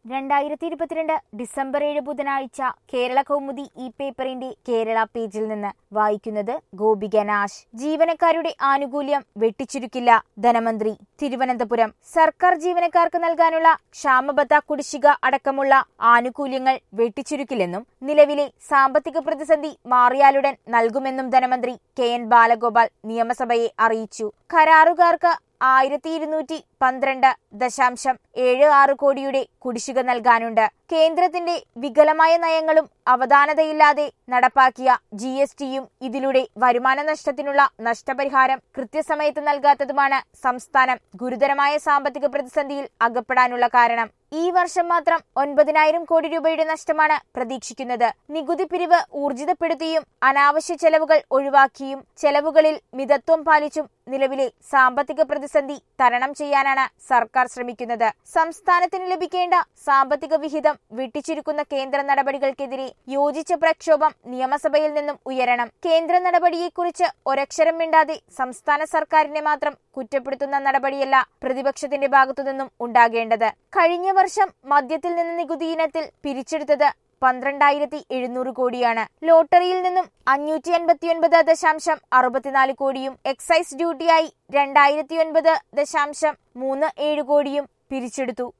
രണ്ടായിരത്തി ഇരുപത്തിരണ്ട് ഡിസംബർ ഏഴ് ബുധനാഴ്ച കേരള കൗമുദി ഈ പേപ്പറിന്റെ കേരള പേജിൽ നിന്ന് വായിക്കുന്നത് ഗോപിക നാശ് ജീവനക്കാരുടെ ആനുകൂല്യം വെട്ടിച്ചുരുക്കില്ല ധനമന്ത്രി തിരുവനന്തപുരം സർക്കാർ ജീവനക്കാർക്ക് നൽകാനുള്ള ക്ഷാമബത്ത കുടിശ്ശിക അടക്കമുള്ള ആനുകൂല്യങ്ങൾ വെട്ടിച്ചുരുക്കില്ലെന്നും നിലവിലെ സാമ്പത്തിക പ്രതിസന്ധി മാറിയാലുടൻ നൽകുമെന്നും ധനമന്ത്രി കെ എൻ ബാലഗോപാൽ നിയമസഭയെ അറിയിച്ചു കരാറുകാർക്ക് ആയിരത്തി ഇരുന്നൂറ്റി പന്ത്രണ്ട് ദശാംശം ഏഴ് ആറ് കോടിയുടെ കുടിശ്ശിക നൽകാനുണ്ട് കേന്ദ്രത്തിന്റെ വികലമായ നയങ്ങളും അവധാനതയില്ലാതെ നടപ്പാക്കിയ ജി എസ് ടിയും ഇതിലൂടെ വരുമാന നഷ്ടത്തിനുള്ള നഷ്ടപരിഹാരം കൃത്യസമയത്ത് നൽകാത്തതുമാണ് സംസ്ഥാനം ഗുരുതരമായ സാമ്പത്തിക പ്രതിസന്ധിയിൽ അകപ്പെടാനുള്ള കാരണം ഈ വർഷം മാത്രം ഒൻപതിനായിരം കോടി രൂപയുടെ നഷ്ടമാണ് പ്രതീക്ഷിക്കുന്നത് നികുതി പിരിവ് ഊർജിതപ്പെടുത്തിയും അനാവശ്യ ചെലവുകൾ ഒഴിവാക്കിയും ചെലവുകളിൽ മിതത്വം പാലിച്ചും നിലവിലെ സാമ്പത്തിക പ്രതിസന്ധി തരണം ചെയ്യാനാണ് സർക്കാർ ശ്രമിക്കുന്നത് സംസ്ഥാനത്തിന് ലഭിക്കേണ്ട സാമ്പത്തിക വിഹിതം വെട്ടിച്ചുരുക്കുന്ന കേന്ദ്ര നടപടികൾക്കെതിരെ യോജിച്ച പ്രക്ഷോഭം നിയമസഭയിൽ നിന്നും ഉയരണം കേന്ദ്ര നടപടിയെക്കുറിച്ച് ഒരക്ഷരം മിണ്ടാതെ സംസ്ഥാന സർക്കാരിനെ മാത്രം കുറ്റപ്പെടുത്തുന്ന നടപടിയല്ല പ്രതിപക്ഷത്തിന്റെ ഭാഗത്തുനിന്നും ഉണ്ടാകേണ്ടത് കഴിഞ്ഞ വർഷം മദ്യത്തിൽ നിന്ന് നികുതി ഇനത്തിൽ പിരിച്ചെടുത്തത് പന്ത്രണ്ടായിരത്തി എഴുന്നൂറ് കോടിയാണ് ലോട്ടറിയിൽ നിന്നും അഞ്ഞൂറ്റി അൻപത്തിയൊൻപത് ദശാംശം അറുപത്തിനാല് കോടിയും എക്സൈസ് ഡ്യൂട്ടിയായി രണ്ടായിരത്തി ഒൻപത് ദശാംശം മൂന്ന് ഏഴ് കോടിയും പിരിച്ചെടുത്തു